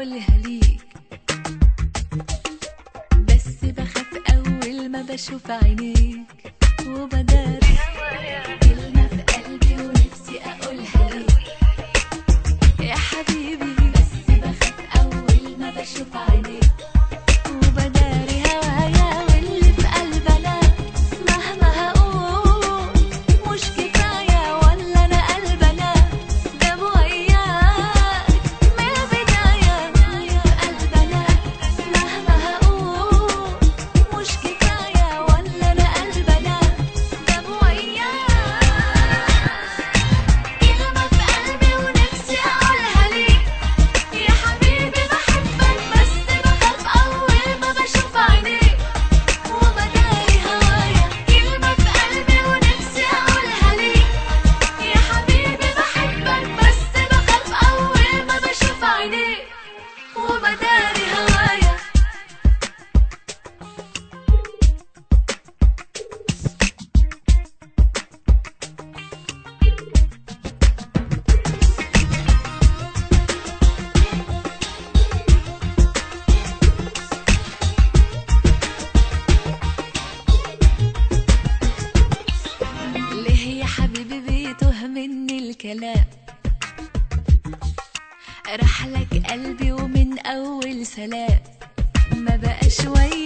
اقولها ليك بس بخاف اول ما بشوف عينيك وبداري كلمة في قلبي ونفسي اقولها ليك يا حبيبي بس بخاف اول ما بشوف عينيك وبداري هوايا واللي في قلبنا مهما هقول مش كفاية ولا أنا قلبنا جاب وياك من البداية قلبنا مهما هقول مش كفاية ولا أنا قلبنا جاب وياك كلمة في قلبي ونفسي أقولها ليك يا حبيبي بحبك بس بخاف أول ما بشوف عينيك وبداري هوايا كلمة في قلبي ونفسي أقولها ليك يا حبيبي بحبك بس بخاف أول ما بشوف عينيك وبداري هوايا ليه يا حبيبي بيتوه مني الكلام راح لك قلبي ومن اول سلام ما بقى شوية